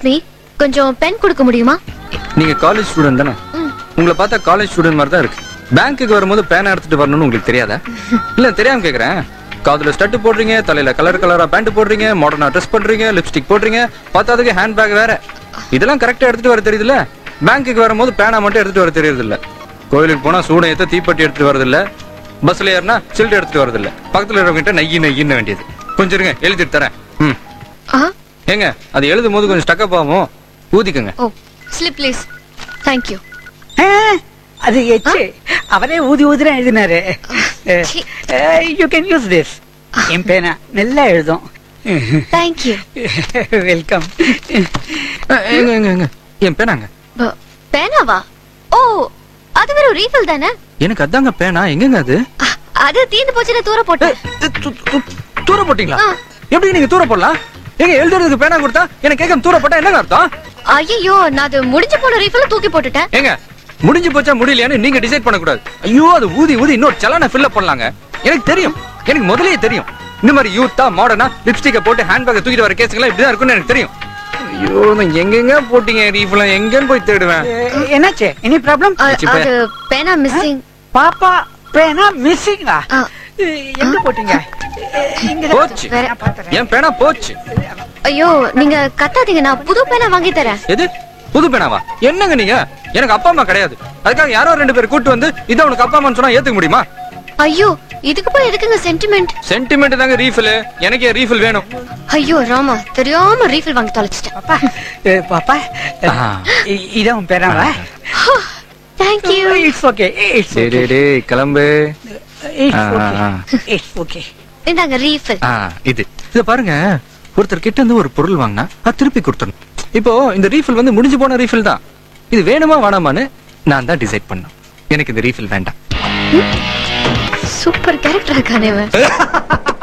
Me கொஞ்சம் pen கொடுக்க முடியுமா நீங்க காலேஜ் ஸ்டூடெண்ட் தானே உங்களை பார்த்தா காலேஜ் ஸ்டூடெண்ட் மாதிரி தான் இருக்கு பேங்க்குக்கு வரும்போது பேனா எடுத்துட்டு வரணும்னு உங்களுக்கு தெரியாதா இல்ல தெரியாம கேக்குறேன் காதுல ஸ்டட் போடுறீங்க தலையில கலர் கலரா பேண்ட் போடுறீங்க மாடர்னா ட்ரெஸ் பண்றீங்க லிப்ஸ்டிக் போடுறீங்க பத்தாதுக்கு ஹேண்ட் பேக் வேற இதெல்லாம் கரெக்டா எடுத்துட்டு வர தெரியுதுல்ல பேங்க்குக்கு வரும்போது பேனா மட்டும் எடுத்துட்டு வர தெரியுது இல்ல கோயிலுக்கு போனா சூடம் ஏத்த தீப்பெட்டி எடுத்துட்டு வரது இல்ல பஸ்ல ஏறினா சில்ட் எடுத்துட்டு வரது இல்ல பக்கத்துல இருக்கிறவங்க நெய்யி நெய்யின்னு வேண்டியது கொஞ்சம் இருங்க எழுதிட்டு தரேன் ம் ஆ ஏங்க அது எழுதும் போது கொஞ்சம் ஸ்டக்கப் ஆகும் ஊதிக்கங்க ஓ ஸ்லிப் ப்ளீஸ் தேங்க்யூ ஆ, அது எச்சு அவரே ஊதி ஊதிரா எழுதினாரு see. You can use this என் பேனா நல்லா எழுதும் தேங்க்யூ வெல்கம் அஹ், எங்க எங்க எங்க என் பேனாங்க பேனாவா ஓ அது வெறும் ரீஃபில் தானே எனக்கு அதாங்க பேனா எங்கங்க அது அ, அது தீந்து போச்சுன்னு தூர போட்டேன் அஹ், து- து- தூர போட்டீங்களா ஆ. எப்படி நீங்க தூர போடலாம் எங்க எழுதுறதுக்கு பேனா கொடுத்தா எனக்கு கேட்க தூர போட்டா என்னங்க அர்த்தம் ஐயோ நான் அது முடிஞ்சு போன ரீஃபில் தூக்கி போட்டுட்டேன் ஏங்க முடிஞ்சு போச்சா முடியலையான்னு நீங்க டிசைட் பண்ண கூடாது ஐயோ அது ஊதி ஊதி இன்னொரு சலான ஃபில் பண்ணலாங்க எனக்கு தெரியும் எனக்கு முதல்லயே தெரியும் இந்த மாதிரி யூத்தா மாடர்னா லிப்ஸ்டிக்கை போட்டு ஹேண்ட் பேக்கை தூக்கிட்டு வர கேஸுங்களாம் இப்படிதான் இருக்கும்னு எனக்கு தெரியும் ஐயோ நான் எங்கெங்க போட்டீங்க ரீஃபெல்லாம் எங்கன்னு போய் தேடுவேன் என்னாச்சு எனி ப்ராப்ளம் அ, வச்சு போய். அது பேனா மிஸ்ஸிங் பாப்பா பேனா மிஸ்ஸிங்கா ஆ. எங்க போட்டீங்க இங்க போச்சு வேற. என் பேனா போச்சு ஐயோ நீங்க கத்தாதீங்க நான் புது பேனா வாங்கி தரேன் எது புது பேனாவா என்னங்க நீங்க எனக்கு அப்பா அம்மா கிடையாது அதுக்காக யாரோ ரெண்டு பேர் கூட்டு வந்து இதை உனக்கு அப்பா அம்மான்னு சொன்னா ஏத்துக்க முடியுமா ஐயோ இதுக்கு போய் எதுக்குங்க சென்டிமெண்ட் சென்டிமெண்ட் தாங்க ரீஃபில் எனக்கே ரீஃபில் வேணும் ஐயோ ராமா தெரியாம ரீஃபில் வாங்கி தொலைச்சிட்டேன் பாப்பா ஏ, பாப்பா ஆ. இ- இதான் உன் பேனாவா தேங்க்யூ இட்ஸ் ஓகே இட்ஸ் சரி டேய் கிளம்பு இட்ஸ் ஆ, ஓகே ஆ. இட்ஸ் ஓகே இந்தாங்க ரீஃபில் ஆ இது இத பாருங்க ஒருத்தர் கிட்ட இருந்து ஒரு பொருள் வாங்கினா அது திருப்பி கொடுத்துடணும் இப்போ இந்த ரீஃபில் வந்து முடிஞ்சு போன ரீஃபில் தான் இது வேணுமா வேணாமான்னு நான் தான் டிசைட் பண்ணேன் எனக்கு இந்த ரீஃபில் வேண்டாம் சூப்பர் கேரக்டர் இருக்கானே இவன்